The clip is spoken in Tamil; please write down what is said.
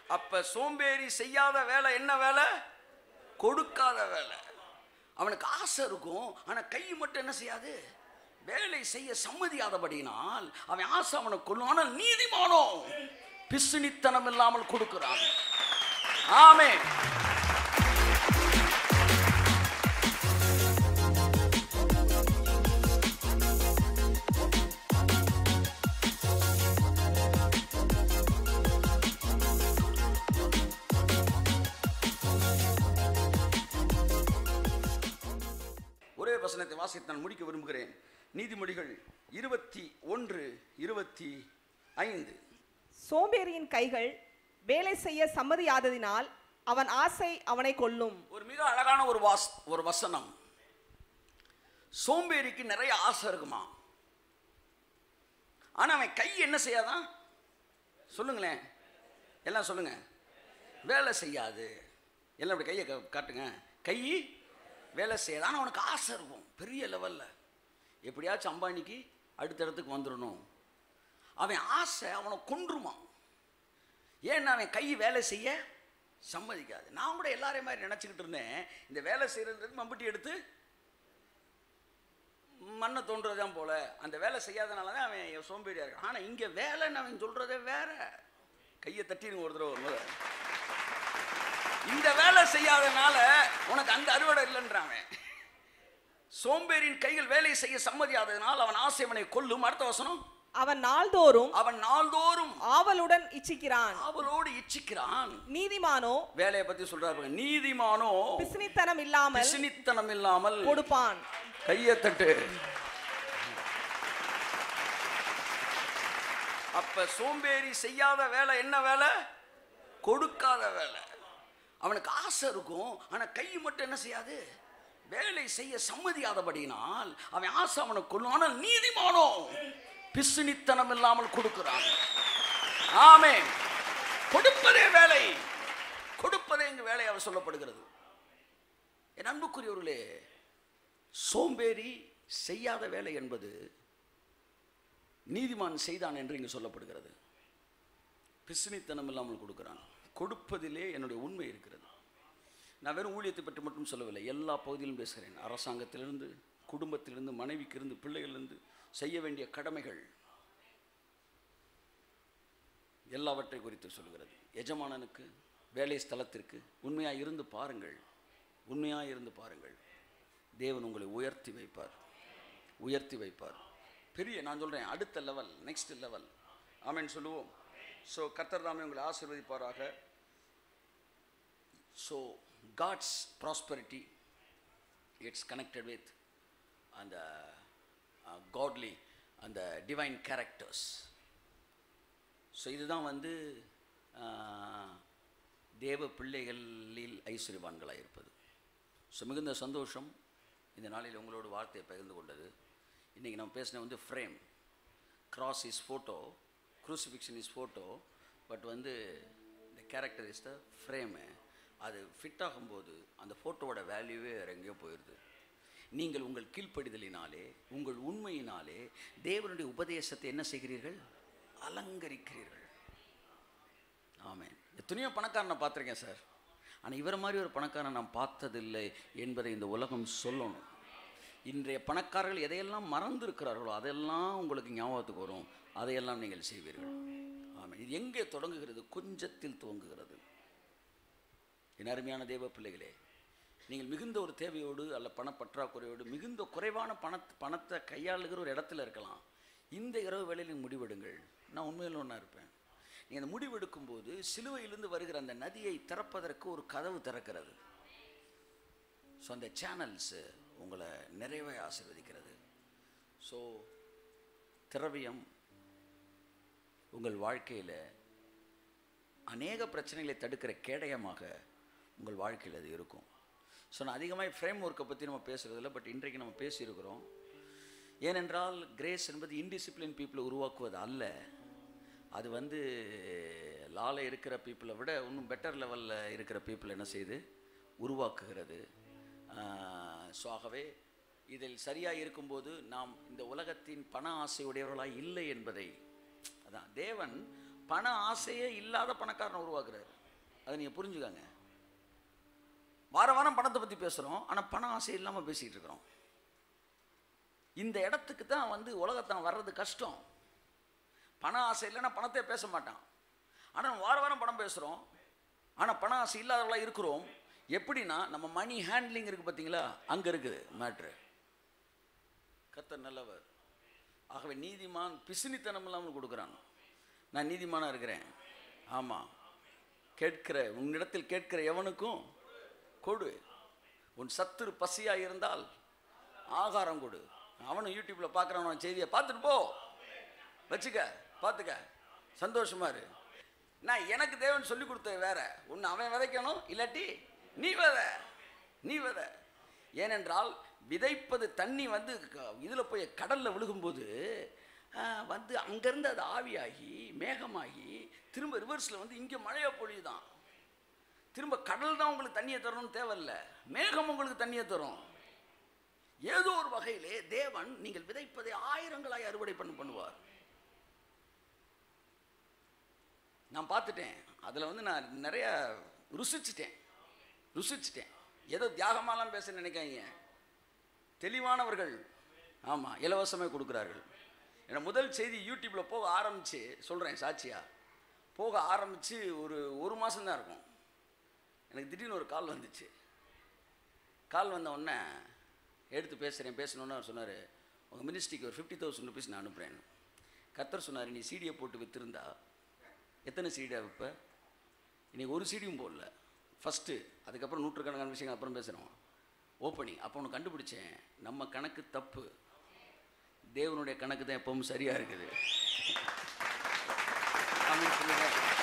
அப்ப சோம்பேறி செய்யாத வேலை என்ன வேலை கொடுக்காத வேலை அவனுக்கு ஆசை இருக்கும் ஆனா கை மட்டும் என்ன செய்யாது வேலை செய்ய சம்மதியாதபடியினால் அவன் ஆசை அவனை கொள்ளும் ஆனால் நீதிமானோ பிசுனித்தனம் இல்லாமல் கொடுக்கிறான் ஆமே ஒரே வசனத்தை வாசித்து நான் முடிக்க விரும்புகிறேன் நீதிமொழிகள் இருபத்தி ஒன்று இருபத்தி ஐந்து சோம்பேறியின் கைகள் வேலை செய்ய சம்மதியாததினால் அவன் ஆசை அவனை கொல்லும் ஒரு மிக அழகான ஒரு வாஸ் ஒரு வசனம் சோம்பேறிக்கு நிறைய ஆசை இருக்குமா ஆனா அவன் கை என்ன செய்யாதான் சொல்லுங்களேன் எல்லாம் சொல்லுங்க வேலை செய்யாது எல்லாம் இப்படி கையை கா- காட்டுங்க கை வேலை செய்யாது ஆனால் அவனுக்கு ஆசை இருக்கும் பெரிய லெவல்ல எப்படியாச்சும் அம்பானிக்கு அடுத்த இடத்துக்கு வந்துடணும் அவன் ஆசை அவனை கொன்றுமா ஏன்னா அவன் கை வேலை செய்ய சம்மதிக்காது நான் கூட எல்லாரையும் மாதிரி நினச்சிக்கிட்டு இருந்தேன் இந்த வேலை செய்கிறது மம்பட்டி எடுத்து மண்ணை தோன்றது தான் போல அந்த வேலை செய்யாதனால தான் அவன் சோம்பேறியா இருக்கான் ஆனால் இங்கே வேலைன்னு அவன் சொல்கிறதே வேற கையை தட்டிடுங்க ஒரு தடவை ஒரு முறை. இந்த வேலை செய்யாதனால உனக்கு அந்த அறுவடை இல்லைன்றான் அவன் சோம்பேறியின் கைகள் வேலை செய்ய சம்மதியாததனால் அவன் ஆசை அவனை கொல்லும் அடுத்த வசனம் அவன் நாள்தோறும் அவன் நாள்தோறும் ஆவலுடன் இச்சிக்கிறான் அவளோடு இச்சிக்கிறான் நீதிமானோ வேலையை பத்தி சொல்றாரு பாருங்க. நீதிமானோ பிசினித்தனம் இல்லாமல் பிசினித்தனம் இல்லாமல் கொடுப்பான் கையை தட்டு அப்ப சோம்பேறி செய்யாத வேலை என்ன வேலை கொடுக்காத வேலை அவனுக்கு ஆசை இருக்கும் ஆனா கை மட்டும் என்ன செய்யாது வேலை செய்ய சம்மதியாதபடியினால் அவன் ஆசை அவனை கொள்ளும் ஆனால் நீதிமானோ பிசுனித்தனம் இல்லாமல் கொடுக்கிறான் ஆமே கொடுப்பதே வேலை கொடுப்பதே இங்கு வேலையாக சொல்லப்படுகிறது என் அன்புக்குரியவர்களே சோம்பேறி செய்யாத வேலை என்பது நீதிமான் செய்தான் என்று இங்கு சொல்லப்படுகிறது பிசுனித்தனம் இல்லாமல் கொடுக்கிறான் கொடுப்பதிலே என்னுடைய உண்மை இருக்கிறது நான் வெறும் ஊழியத்தை பற்றி மட்டும் சொல்லவில்லை எல்லா பகுதியிலும் பேசுகிறேன் அரசாங்கத்திலிருந்து குடும்பத்திலிருந்து மனைவிக்கிருந்து பிள்ளைகளிலிருந்து செய்ய வேண்டிய கடமைகள் எல்லாவற்றை குறித்து சொல்கிறது எஜமானனுக்கு வேலை ஸ்தலத்திற்கு உண்மையாக இருந்து பாருங்கள் உண்மையாக இருந்து பாருங்கள் தேவன் உங்களை உயர்த்தி வைப்பார் உயர்த்தி வைப்பார் பெரிய நான் சொல்கிறேன் அடுத்த லெவல் நெக்ஸ்ட் லெவல் ஆமென் சொல்லுவோம் ஸோ கர்த்தர் தாமே உங்களை ஆசீர்வதிப்பாராக so God's prosperity it's connected with அந்த காட்லி அந்த டிவைன் கேரக்டர்ஸ் ஸோ இதுதான் வந்து ஆஹ், தேவ பிள்ளைகளில் ஐஸ்வர்யவான்களாக இருப்பது ஸோ மிகுந்த சந்தோஷம் இந்த நாளில் உங்களோட வார்த்தையை பகிர்ந்து கொண்டது இன்றைக்கி நம்ம பேசின வந்து frame cross is photo crucifixion is photo but வந்து இந்த கேரக்டர் இஸ் த ஃப்ரேமு அது ஃபிட் ஆகும்போது அந்த ஃபோட்டோவோட வேல்யூவே வேறு எங்கேயோ போயிடுது நீங்கள் உங்கள் கீழ்ப்படிதலினாலே உங்கள் உண்மையினாலே தேவனுடைய உபதேசத்தை என்ன செய்கிறீர்கள் அலங்கரிக்கிறீர்கள் ஆமென் எத்தனையோ பணக்காரனை பார்த்துருக்கேன் சார் ஆனால் இவரை மாதிரி ஒரு பணக்காரனை நான் பார்த்ததில்லை என்பதை இந்த உலகம் சொல்லணும் இன்றைய பணக்காரர்கள் எதையெல்லாம் மறந்திருக்கிறார்களோ அதெல்லாம் உங்களுக்கு ஞாபகத்துக்கு வரும் அதையெல்லாம் நீங்கள் செய்வீர்கள் ஆமென் இது எங்கே தொடங்குகிறது கொஞ்சத்தில் துவங்குகிறது என் அருமையான தேவ பிள்ளைகளே நீங்கள் மிகுந்த ஒரு தேவையோடு அல்ல பணப்பற்றாக்குறையோடு மிகுந்த குறைவான பண பணத்தை கையாளுகிற ஒரு இடத்துல இருக்கலாம் இந்த இரவு வேளையில் நீங்கள் முடிவெடுங்கள் நான் உண்மையில் ஒன்றா இருப்பேன் நீங்கள் அந்த முடிவெடுக்கும்போது சிலுவையிலிருந்து வருகிற அந்த நதியை திறப்பதற்கு ஒரு கதவு திறக்கிறது ஸோ அந்த சேனல்ஸு உங்களை நிறைவே ஆசீர்வதிக்கிறது ஸோ திரவியம் உங்கள் வாழ்க்கையில் அநேக பிரச்சனைகளை தடுக்கிற கேடயமாக உங்கள் வாழ்க்கையில் அது இருக்கும் ஸோ நான் அதிகமாக ஃப்ரேம் ஒர்க்கை பற்றி நம்ம பேசுகிறதில்ல பட் இன்றைக்கு நம்ம பேசியிருக்கிறோம் ஏனென்றால் கிரேஸ் என்பது இன்டிசிப்ளின் பீப்புளை உருவாக்குவது அல்ல அது வந்து லால இருக்கிற பீப்புளை விட இன்னும் பெட்டர் லெவலில் இருக்கிற பீப்புளை என்ன செய்யுது உருவாக்குகிறது ஸோ ஆகவே இதில் சரியாக இருக்கும்போது நாம் இந்த உலகத்தின் பண ஆசையுடையவர்களாக இல்லை என்பதை அதான் தேவன் பண ஆசையே இல்லாத பணக்காரனை உருவாக்குறாரு அதை நீங்கள் புரிஞ்சுக்கங்க வார வாரம் பணத்தை பற்றி பேசுகிறோம் ஆனால் பண ஆசை இல்லாமல் பேசிகிட்டு இருக்கிறோம் இந்த இடத்துக்கு தான் வந்து உலகத்தான் வர்றது கஷ்டம் பண ஆசை இல்லைன்னா பணத்தை பேச மாட்டான் ஆனால் வார வாரம் பணம் பேசுகிறோம் ஆனால் பண ஆசை இல்லாதவர்களாக இருக்கிறோம் எப்படின்னா நம்ம மணி ஹேண்ட்லிங் இருக்குது பார்த்தீங்களா அங்கே இருக்குது மேட்ரு கர்த்தர் நல்லவர் ஆகவே நீதிமான் பிசினித்தனம் இல்லாமல் கொடுக்குறான் நான் நீதிமானாக இருக்கிறேன் ஆமாம் கேட்கிற உன்னிடத்தில் கேட்கிற எவனுக்கும் கொடு உன் சத்துரு பசியாக இருந்தால் ஆகாரம் கொடு அவனும் யூடியூப்பில் பார்க்குறவன் செய்தியை பார்த்துட்டு போ வச்சுக்க பார்த்துக்க சந்தோஷமா இரு நான் எனக்கு தேவன் சொல்லி கொடுத்தது வேற ஒன்று அவன் விதைக்கணும் இல்லாட்டி நீ வித நீ வித ஏனென்றால் விதைப்பது தண்ணி வந்து இதில் போய் கடலில் விழுகும்போது ஆ, வந்து அங்கேருந்து அது ஆவியாகி மேகமாகி திரும்ப ரிவர்ஸில் வந்து இங்கே மழையை பொழியுதான் திரும்ப கடல் தான் உங்களுக்கு தண்ணியை தரணும்னு தேவையில்ல மேகம் உங்களுக்கு தண்ணியை தரும் ஏதோ ஒரு வகையிலே தேவன் நீங்கள் விதைப்பதை ஆயிரங்களாய் அறுவடை பண்ண பண்ணுவார் நான் பார்த்துட்டேன் அதில் வந்து நான் நிறைய ருசிச்சிட்டேன் ருசிச்சிட்டேன் ஏதோ தியாகமாலாம் பேச நினைக்காதீங்க தெளிவானவர்கள் ஆமாம் இலவசமே கொடுக்குறார்கள் ஏன்னா முதல் செய்தி யூடியூப்பில் போக ஆரம்பித்து சொல்கிறேன் சாட்சியா போக ஆரம்பித்து ஒரு ஒரு மாதம்தான் இருக்கும் எனக்கு திடீர்னு ஒரு கால் வந்துச்சு கால் வந்த உடனே எடுத்து பேசுகிறேன் பேசணுன்னு அவர் சொன்னார் உங்கள் மினிஸ்ட்ரிக்கு ஒரு ஃபிஃப்டி தௌசண்ட் ருபீஸ் நான் அனுப்புகிறேன் கத்தர் சொன்னார் நீ சீடியை போட்டு விற்றுருந்தா எத்தனை சீடியா விற்ப இன்னைக்கு ஒரு சீடியும் போடல ஃபஸ்ட்டு அதுக்கப்புறம் நூற்றுக்கணக்கான விஷயங்கள் அப்புறம் பேசுகிறோம் ஓப்பனிங் அப்போ ஒன்று கண்டுபிடிச்சேன் நம்ம கணக்கு தப்பு தேவனுடைய கணக்கு தான் எப்பவும் சரியாக இருக்குது ஆமென் சொல்லுங்க